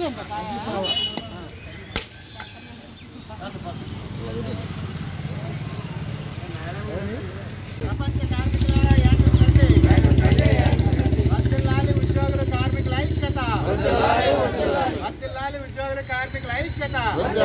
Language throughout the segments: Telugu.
ప్రపంచ కార్మికులారా ఏకం కండి. వర్ధిల్లాలి ఉద్యోగుల కార్మికుల ఐక్యత వర్ధిల్లాలి ఉద్యోగుల కార్మికుల ఐక్యత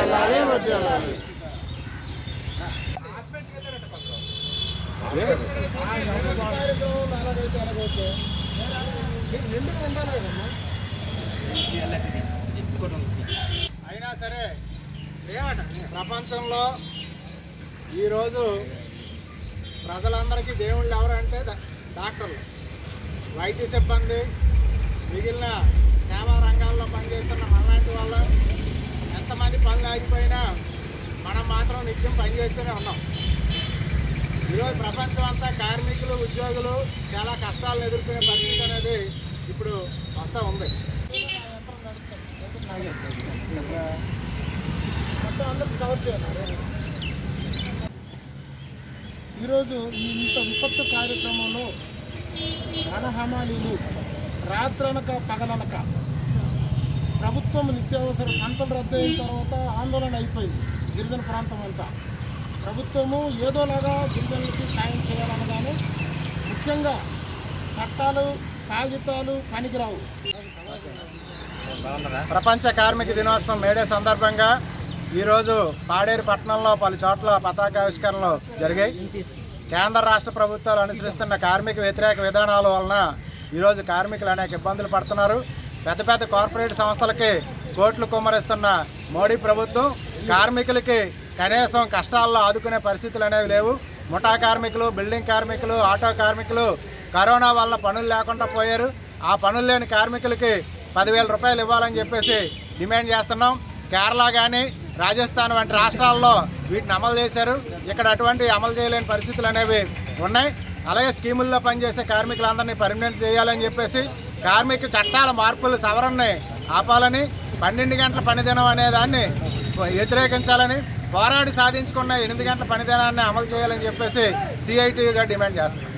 అయినా సరే ప్రపంచంలో ఈరోజు ప్రజలందరికీ దేవుళ్ళు ఎవరంటే డా- డాక్టర్లు వైద్య సిబ్బంది మిగిలిన సేవా రంగాల్లో పనిచేస్తున్న మనలాంటి వాళ్ళు ఎంతమంది పనులు ఆగిపోయినా మనం మాత్రం నిత్యం పనిచేస్తూనే ఉన్నాం ఈరోజు ప్రపంచం అంతా కార్మికులు ఉద్యోగులు చాలా కష్టాలను ఎదుర్కొనే పరిస్థితి అనేది ఇప్పుడు వస్తూ ఉంది మొత్తం అందరికి కవర్ చేయాలి ఈరోజు ఈ ఇంత విపత్తు కార్యక్రమంలో రణహమాలీలు రాత్రనక పగలనక ప్రభుత్వం నిత్యావసర సంతలు రద్దు అయిన తర్వాత ఆందోళన అయిపోయింది గిరిజన ప్రాంతం అంతా ప్రభుత్వము ఏదోలాగా గిరిజనులకి సాయం చేయాలనగానే ముఖ్యంగా చట్టాలు కాగితాలు పనికిరావు ప్రపంచ కార్మిక దినోత్సవం మేడే సందర్భంగా ఈరోజు పాడేరు పట్టణంలో పలు చోట్ల పతాకావిష్కరణలు జరిగాయి కేంద్ర రాష్ట్ర ప్రభుత్వాలు అనుసరిస్తున్న కార్మిక వ్యతిరేక విధానాల వలన ఈరోజు కార్మికులు అనేక ఇబ్బందులు పడుతున్నారు పెద్ద పెద్ద కార్పొరేట్ సంస్థలకి కోట్లు కుమ్మరిస్తున్న మోడీ ప్రభుత్వం కార్మికులకి కనీసం కష్టాల్లో ఆదుకునే పరిస్థితులు అనేవి లేవు ముఠా కార్మికులు బిల్డింగ్ కార్మికులు ఆటో కార్మికులు కరోనా వల్ల పనులు లేకుండా పోయారు ఆ పనులు లేని కార్మికులకి పదివేల రూపాయలు ఇవ్వాలని చెప్పేసి డిమాండ్ చేస్తున్నాం కేరళ కానీ రాజస్థాన్ వంటి రాష్ట్రాల్లో వీటిని అమలు చేశారు ఇక్కడ అటువంటి అమలు చేయలేని పరిస్థితులు అనేవి ఉన్నాయి అలాగే స్కీముల్లో పనిచేసే కార్మికులందరినీ పర్మనెంట్ చేయాలని చెప్పేసి కార్మిక చట్టాల మార్పులు సవరణని ఆపాలని పన్నెండు గంటల పనిదినం అనే దాన్ని వ్యతిరేకించాలని పోరాడి సాధించుకున్న ఎనిమిది గంటల పనిదినాన్ని అమలు చేయాలని చెప్పేసి సిఐటిగా డిమాండ్ చేస్తున్నాం